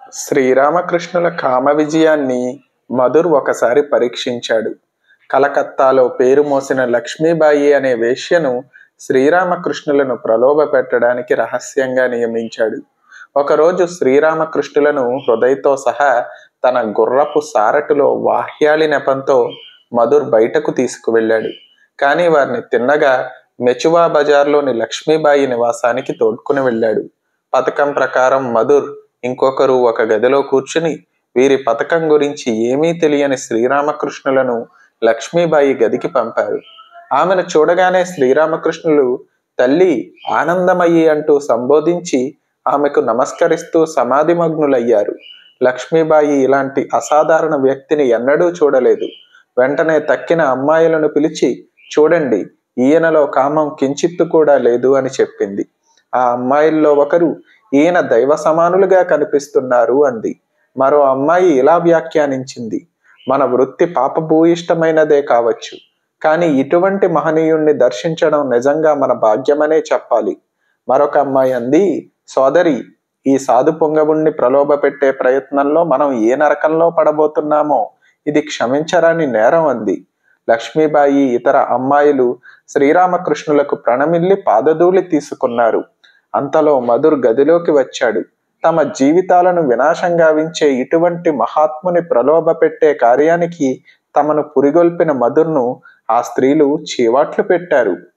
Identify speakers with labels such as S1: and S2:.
S1: శ్రీరామకృష్ణుల కామ విజయాన్ని మధుర్ ఒకసారి పరీక్షించాడు కలకత్తాలో పేరు మోసిన లక్ష్మీబాయి అనే వేశ్యను శ్రీరామకృష్ణులను ప్రలోభ పెట్టడానికి రహస్యంగా నియమించాడు ఒకరోజు శ్రీరామకృష్ణులను హృదయతో సహా తన గుర్రపు సారటులో వాహ్యాలి నెపంతో మధుర్ బయటకు తీసుకువెళ్ళాడు కానీ వారిని తిన్నగా మెచువా బజార్లోని లక్ష్మీబాయి నివాసానికి తోడ్కుని వెళ్ళాడు పథకం ప్రకారం మధుర్ ఇంకొకరు ఒక గదిలో కూర్చుని వీరి పథకం గురించి ఏమీ తెలియని శ్రీరామకృష్ణులను లక్ష్మీబాయి గదికి పంపారు ఆమెను చూడగానే శ్రీరామకృష్ణులు తల్లి ఆనందమయ్యి అంటూ సంబోధించి ఆమెకు నమస్కరిస్తూ సమాధిమగ్నులయ్యారు లక్ష్మీబాయి ఇలాంటి అసాధారణ వ్యక్తిని ఎన్నడూ చూడలేదు వెంటనే తక్కిన అమ్మాయిలను పిలిచి చూడండి ఈయనలో కామం కించిత్తు కూడా లేదు అని చెప్పింది ఆ అమ్మాయిల్లో ఒకరు ఈయన దైవ సమానులుగా కనిపిస్తున్నారు అంది మరో అమ్మాయి ఇలా వ్యాఖ్యానించింది మన వృత్తి పాపభూయిష్టమైనదే కావచ్చు కానీ ఇటువంటి మహనీయుణ్ణి దర్శించడం నిజంగా మన భాగ్యమనే చెప్పాలి మరొక అమ్మాయి అంది సోదరి ఈ సాధు పొంగవుణ్ణి ప్రలోభ పెట్టే ప్రయత్నంలో మనం ఏ నరకంలో పడబోతున్నామో ఇది క్షమించరాని నేరం అంది లక్ష్మీబాయి ఇతర అమ్మాయిలు శ్రీరామకృష్ణులకు ప్రణమిల్లి పాదధూళి తీసుకున్నారు అంతలో మధుర్ గదిలోకి వచ్చాడు తమ జీవితాలను వినాశం గావించే ఇటువంటి మహాత్ముని ప్రలోభ పెట్టే కార్యానికి తమను పురిగొల్పిన మధుర్ను ఆ స్త్రీలు చీవాట్లు పెట్టారు